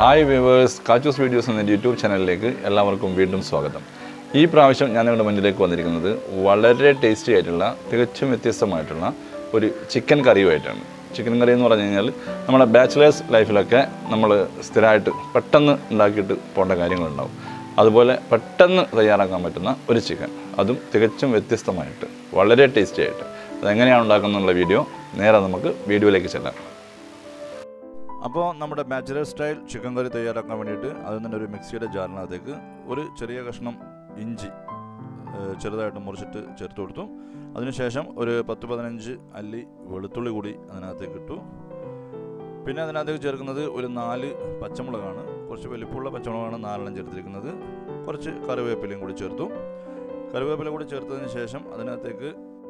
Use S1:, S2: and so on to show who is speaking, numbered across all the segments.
S1: hi viewers കാച്ചൂസ് videos എന്ന YouTube ചാനലിലേക്ക് എല്ലാവർക്കും വീണ്ടും സ്വാഗതം ഈ പ്രാവശ്യം ഞാൻ നിങ്ങളുടെ മുന്നിലേക്ക് വന്നിരിക്കുന്നത് വളരെ ടേസ്റ്റി ആയിട്ടുള്ള തികച്ചും വ്യത്യസ്തമായിട്ടുള്ള ഒരു ചിക്കൻ കറിയുമായിട്ടാണ് ചിക്കൻ കറി എന്ന് പറഞ്ഞു കഴിഞ്ഞാൽ നമ്മുടെ ബാച്ചിലേഴ്സ് ലൈഫിലൊക്കെ നമ്മൾ സ്ഥിരമായിട്ട് പെട്ടെന്ന് ഉണ്ടാക്കിയിട്ട് പോകേണ്ട കാര്യങ്ങളുണ്ടാവും അതുപോലെ പെട്ടെന്ന് തയ്യാറാക്കാൻ പറ്റുന്ന ഒരു ചിക്കൻ അതും തികച്ചും വ്യത്യസ്തമായിട്ട് വളരെ ടേസ്റ്റി ആയിട്ട് അതെങ്ങനെയാണ് ഉണ്ടാക്കുന്നതെന്നുള്ള വീഡിയോ നേരെ നമുക്ക് വീഡിയോയിലേക്ക് ചെല്ലാം അപ്പോൾ നമ്മുടെ ബാച്ചിലർ സ്റ്റൈൽ ചിക്കൻ കറി തയ്യാറാക്കാൻ വേണ്ടിയിട്ട് അതിൽ തന്നെ ഒരു മിക്സിയുടെ ജാറിനകത്തേക്ക് ഒരു ചെറിയ കഷ്ണം ഇഞ്ചി ഏഹ്, ചെറുതായിട്ട് മുറിച്ചിട്ട് ചേർത്ത് കൊടുത്തു അതിനുശേഷം ഒരു പത്ത് പതിനഞ്ച് അല്ലി വെളുത്തുള്ളി കൂടി അതിനകത്തേക്ക് ഇട്ടു പിന്നെ അതിനകത്തേക്ക് ചേർക്കുന്നത് ഒരു നാല് പച്ചമുളകാണ് കുറച്ച് വലിപ്പമുള്ള പച്ചമുളകാണ് നാലെണ്ണം ചേർത്തിരിക്കുന്നത് കുറച്ച് കറിവേപ്പിലയും കൂടി ചേർത്തു കറിവേപ്പില കൂടി ചേർത്തതിന് ശേഷം അതിനകത്തേക്ക്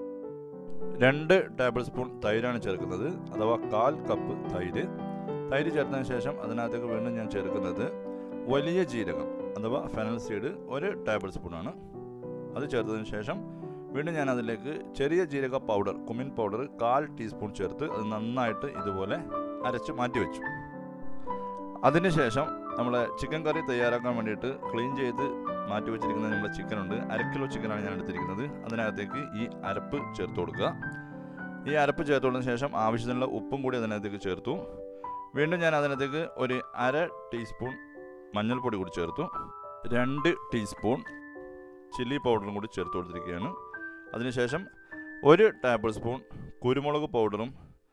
S1: രണ്ട് ടേബിൾ സ്പൂൺ തൈരാണ് ചേർക്കുന്നത് അഥവാ കാൽ കപ്പ് തൈര് തൈര് ചേർത്തതിന് ശേഷം അതിനകത്തേക്ക് വീണ്ടും ഞാൻ ചേർക്കുന്നത് വലിയ ജീരകം അഥവാ ഫെനൽ സീഡ് ഒരു ടേബിൾ സ്പൂണാണ് അത് ചേർത്തതിന് ശേഷം വീണ്ടും ഞാൻ അതിലേക്ക് ചെറിയ ജീരക പൗഡർ കുമിൻ പൗഡർ കാൽ ടീസ്പൂൺ ചേർത്ത് അത് നന്നായിട്ട് ഇതുപോലെ അരച്ച് മാറ്റി വെച്ചു അതിനുശേഷം നമ്മളെ ചിക്കൻ കറി തയ്യാറാക്കാൻ വേണ്ടിയിട്ട് ക്ലീൻ ചെയ്ത് മാറ്റി വെച്ചിരിക്കുന്ന നമ്മുടെ ചിക്കൻ ഉണ്ട് അര കിലോ ചിക്കനാണ് ഞാൻ എടുത്തിരിക്കുന്നത് അതിനകത്തേക്ക് ഈ അരപ്പ് ചേർത്ത് കൊടുക്കുക ഈ അരപ്പ് ചേർത്ത് കൊടുത്തതിന് ശേഷം ആവശ്യത്തിനുള്ള ഉപ്പും കൂടി അതിനകത്തേക്ക് ചേർത്തു വീണ്ടും ഞാൻ അതിനകത്തേക്ക് ഒരു അര ടീസ്പൂൺ മഞ്ഞൾപ്പൊടി കൂടി ചേർത്തു രണ്ട് ടീസ്പൂൺ ചില്ലി പൗഡറും കൂടി ചേർത്ത് കൊടുത്തിരിക്കുകയാണ് അതിനുശേഷം ഒരു ടേബിൾ സ്പൂൺ കുരുമുളക് പൗഡറും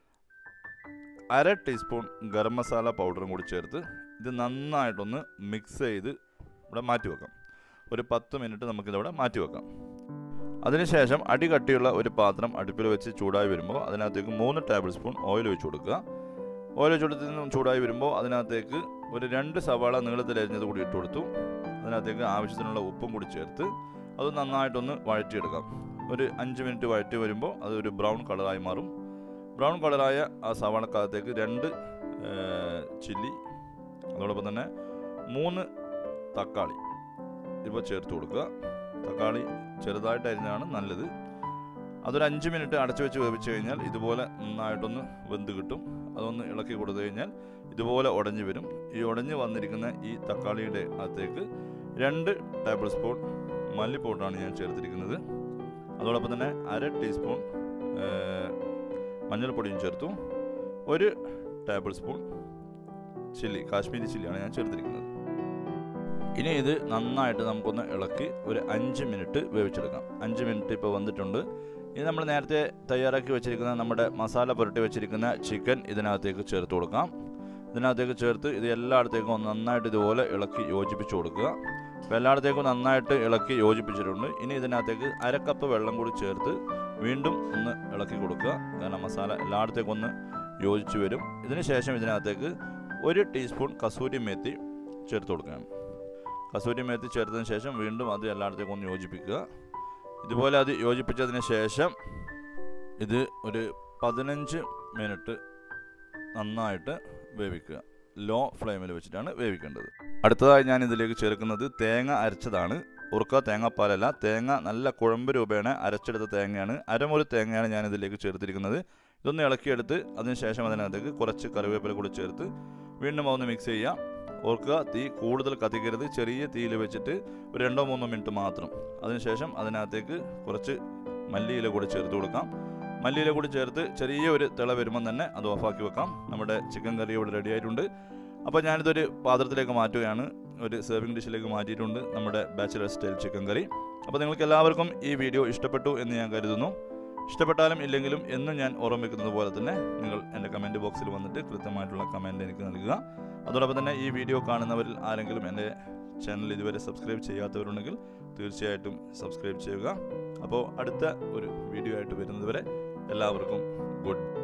S1: അര ടീസ്പൂൺ ഗരം മസാല പൗഡറും കൂടി ചേർത്ത് ഇത് നന്നായിട്ടൊന്ന് മിക്സ് ചെയ്ത് ഇവിടെ മാറ്റി വെക്കാം ഒരു പത്ത് മിനിറ്റ് നമുക്കിതവിടെ മാറ്റി വെക്കാം അതിനുശേഷം അടി കട്ടിയുള്ള ഒരു പാത്രം അടുപ്പിൽ വെച്ച് ചൂടായി വരുമ്പോൾ അതിനകത്തേക്ക് മൂന്ന് ടേബിൾ സ്പൂൺ ഓയിൽ ഒഴിച്ച് കൊടുക്കുക ഓയിൽ ഒഴിച്ച് കൊടുത്ത് ചൂടായി വരുമ്പോൾ അതിനകത്തേക്ക് ഒരു രണ്ട് സവാള നീളത്തിൽ അരിഞ്ഞത് കൂടി ഇട്ട് കൊടുത്തു അതിനകത്തേക്ക് ആവശ്യത്തിനുള്ള ഉപ്പും കൂടി ചേർത്ത് അത് നന്നായിട്ടൊന്ന് വഴറ്റിയെടുക്കാം ഒരു അഞ്ച് മിനിറ്റ് വഴറ്റി വരുമ്പോൾ അത് ഒരു ബ്രൗൺ കളറായി മാറും ബ്രൗൺ കളറായ ആ സവാളക്കകത്തേക്ക് രണ്ട് ചില്ലി അതോടൊപ്പം തന്നെ മൂന്ന് തക്കാളി ഇവ ചേർത്ത് കൊടുക്കുക തക്കാളി ചെറുതായിട്ട് അരിഞ്ഞാണ് നല്ലത് അതൊരു അഞ്ച് മിനിറ്റ് അടച്ചു വെച്ച് വേവിച്ച് കഴിഞ്ഞാൽ ഇതുപോലെ നന്നായിട്ടൊന്ന് വെന്ത് കിട്ടും അതൊന്ന് ഇളക്കി കൊടുത്തു കഴിഞ്ഞാൽ ഇതുപോലെ ഉടഞ്ഞു വരും ഈ ഉടഞ്ഞു വന്നിരിക്കുന്ന ഈ തക്കാളിയുടെ അകത്തേക്ക് രണ്ട് ടേബിൾ സ്പൂൺ മല്ലിപ്പൗഡറാണ് ഞാൻ ചേർത്തിരിക്കുന്നത് അതോടൊപ്പം തന്നെ അര ടീസ്പൂൺ ഏഹ്, മഞ്ഞൾപ്പൊടിയും ചേർത്തു ഒരു ടേബിൾ സ്പൂൺ ചില്ലി കാശ്മീരി ചില്ലിയാണ് ഞാൻ ചേർത്തിരിക്കുന്നത് ഇനി ഇത് നന്നായിട്ട് നമുക്കൊന്ന് ഇളക്കി ഒരു അഞ്ച് മിനിറ്റ് വേവിച്ചെടുക്കാം അഞ്ച് മിനിറ്റ് ഇപ്പോൾ വന്നിട്ടുണ്ട് ഇനി നമ്മൾ നേരത്തെ തയ്യാറാക്കി വെച്ചിരിക്കുന്ന നമ്മുടെ മസാല പുരട്ടി വെച്ചിരിക്കുന്ന ചിക്കൻ ഇതിനകത്തേക്ക് ചേർത്ത് കൊടുക്കാം ഇതിനകത്തേക്ക് ചേർത്ത് ഇത് എല്ലായിടത്തേക്കും ഒന്ന് നന്നായിട്ട് ഇതുപോലെ ഇളക്കി യോജിപ്പിച്ച് കൊടുക്കുക അപ്പോൾ എല്ലായിടത്തേക്കും നന്നായിട്ട് ഇളക്കി യോജിപ്പിച്ചിട്ടുണ്ട് ഇനി ഇതിനകത്തേക്ക് അര കപ്പ് വെള്ളം കൂടി ചേർത്ത് വീണ്ടും ഒന്ന് ഇളക്കി കൊടുക്കുക കാരണം മസാല എല്ലായിടത്തേക്കും ഒന്ന് യോജിച്ച് വരും ഇതിന് ശേഷം ഇതിനകത്തേക്ക് ഒരു ടീസ്പൂൺ കസൂരി മേത്തി ചേർത്ത് കൊടുക്കുകയാണ് കസൂരി മേത്തി ചേർത്തതിന് ശേഷം വീണ്ടും അത് എല്ലായിടത്തേക്കും ഒന്ന് യോജിപ്പിക്കുക ഇതുപോലെ അത് യോജിപ്പിച്ചതിന് ശേഷം ഇത് ഒരു പതിനഞ്ച് മിനിറ്റ് നന്നായിട്ട് വേവിക്കുക ലോ ഫ്ലെയിമിൽ വെച്ചിട്ടാണ് വേവിക്കേണ്ടത് അടുത്തതായി ഞാൻ ഇതിലേക്ക് ചേർക്കുന്നത് തേങ്ങ അരച്ചതാണ് ഉറുക്ക തേങ്ങാപ്പാലല്ല തേങ്ങ നല്ല കുഴമ്പ് രൂപേണ അരച്ചെടുത്ത തേങ്ങയാണ് അരമുറി തേങ്ങയാണ് ഞാൻ ഇതിലേക്ക് ചേർത്തിരിക്കുന്നത് ഇതൊന്ന് ഇളക്കിയെടുത്ത് അതിനുശേഷം അതിനകത്തേക്ക് കുറച്ച് കറിവേപ്പില കൂടി ചേർത്ത് വീണ്ടും അതൊന്ന് മിക്സ് ചെയ്യാം ഓർക്കുക തീ കൂടുതൽ കത്തിക്കരുത് ചെറിയ തീയിൽ വെച്ചിട്ട് ഒരു രണ്ടോ മൂന്നോ മിനിറ്റ് മാത്രം അതിനുശേഷം അതിനകത്തേക്ക് കുറച്ച് മല്ലിയില കൂടി ചേർത്ത് കൊടുക്കാം മല്ലിയില കൂടി ചേർത്ത് ചെറിയ ഒരു തിള വരുമ്പം തന്നെ അത് ഓഫാക്കി വെക്കാം നമ്മുടെ ചിക്കൻ കറി ഇവിടെ റെഡി ആയിട്ടുണ്ട് അപ്പോൾ ഞാനിതൊരു പാത്രത്തിലേക്ക് മാറ്റുകയാണ് ഒരു സെർവിങ് ഡിഷിലേക്ക് മാറ്റിയിട്ടുണ്ട് നമ്മുടെ ബാച്ചിലർ സ്റ്റൈൽ ചിക്കൻ കറി അപ്പോൾ നിങ്ങൾക്ക് എല്ലാവർക്കും ഈ വീഡിയോ ഇഷ്ടപ്പെട്ടു എന്ന് ഞാൻ കരുതുന്നു ഇഷ്ടപ്പെട്ടാലും ഇല്ലെങ്കിലും എന്നും ഞാൻ ഓർമ്മിക്കുന്നത് പോലെ തന്നെ നിങ്ങൾ എൻ്റെ കമൻറ്റ് ബോക്സിൽ വന്നിട്ട് കൃത്യമായിട്ടുള്ള കമൻറ്റ് എനിക്ക് നൽകുക അതോടൊപ്പം തന്നെ ഈ വീഡിയോ കാണുന്നവരിൽ ആരെങ്കിലും എൻ്റെ ചാനൽ ഇതുവരെ സബ്സ്ക്രൈബ് ചെയ്യാത്തവരുണ്ടെങ്കിൽ തീർച്ചയായിട്ടും സബ്സ്ക്രൈബ് ചെയ്യുക അപ്പോൾ അടുത്ത ഒരു വീഡിയോ ആയിട്ട് വരുന്നതുവരെ എല്ലാവർക്കും ഗുഡ്